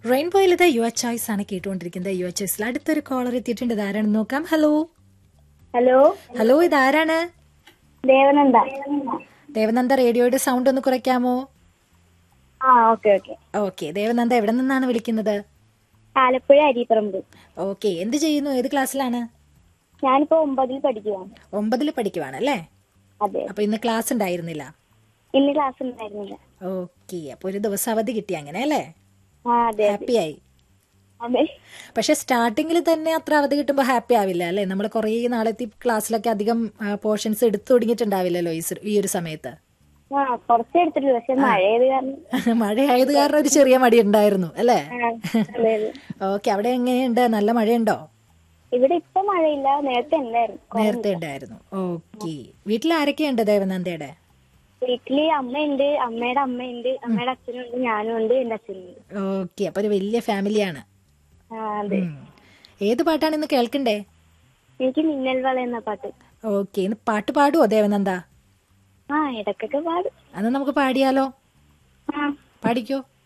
റെയിൻബോയിൽ ഇത് യുവ ചോയ്സ് ആണ് കേട്ടുകൊണ്ടിരിക്കുന്നത് യുവ ചോയ്സിൽ അടുത്തൊരു കോളർ എത്തിയിട്ടുണ്ട് ഇത് ആരാണെന്ന് നോക്കാം ഹലോ ഹലോ ഹലോ ഇതാരാണ് ദേവനന്ദ ദേവനന്ദ റേഡിയോയുടെ സൗണ്ട് ഒന്ന് കുറയ്ക്കാമോ ആ ഓക്കെ ഓക്കെ ഓക്കെ ദേവനന്ദ എവിടെ നിന്നാണ് വിളിക്കുന്നത് ആലപ്പുഴ അരിപ്പറമ്പ് ഓക്കെ എന്ത് ചെയ്യുന്നു ഏത് ക്ലാസ്സിലാണ് ഞാനിപ്പോ ഒമ്പതിൽ പഠിക്കുകയാണ് ഒമ്പതിൽ പഠിക്കുവാണ് അല്ലേ അതെ അപ്പൊ ഇന്ന് ക്ലാസ് ഉണ്ടായിരുന്നില്ല ഇന്ന് ക്ലാസ് ഉണ്ടായിരുന്നില്ല ഓക്കെ അപ്പൊ ഒരു ദിവസം അവധി കിട്ടി അങ്ങനെ അല്ലേ ആ അതെ അതെ ഹാപ്പി ആയി അതെ പക്ഷെ സ്റ്റാർട്ടിങ്ങിൽ തന്നെ അത്ര അവധി കിട്ടുമ്പോൾ ഹാപ്പി ആവില്ല അല്ലേ നമ്മൾ കുറേ നാളത്തെ ക്ലാസ്സിലൊക്കെ അധികം പോർഷൻസ് എടുത്തു തുടങ്ങിയിട്ടുണ്ടാവില്ലല്ലോ ഈ സ- ഈ ഒരു സമയത്ത് ആ കുറച്ച് എടുത്തിട്ടുള്ളൂ പക്ഷെ മഴയത് കാരണം മഴയായത് കാരണം ഒരു ചെറിയ മടി ഉണ്ടായിരുന്നു അല്ലേ ആ, അതെ അതെ ഓക്കെ അവിടെ എങ്ങനെയുണ്ട് നല്ല മഴയുണ്ടോ ഇവിടെ ഇപ്പൊ മഴയില്ല നേരത്തെ ഉണ്ടായിരുന്നു നേരത്തെ ഉണ്ടായിരുന്നു ഓക്കെ വീട്ടിൽ ആരൊക്കെയുണ്ട് ദേവനന്ദയുടെ വീട്ടില് അമ്മയുണ്ട് അമ്മയുടെ അമ്മയുണ്ട് അമ്മയുടെ അച്ഛനുണ്ട് ഞാനും ഉണ്ട് എന്റെ അച്ഛനുണ്ട് ഓക്കെ അപ്പൊ ഒരു വലിയ ഫാമിലിയാണ് ആ അതെ ഉം. ഏത് പാട്ടാണ് ഇന്ന് കേൾക്കണ്ടേ എനിക്ക് മിന്നൽ വള എന്ന പാട്ട് ഓക്കെ ഇന്ന് പാട്ട് പാടുവോ ദേവനന്ദ ആ ഇടക്കൊക്കെ പാടും അന്ന് നമുക്ക് പാടിയാലോ ആ പാടിക്കോ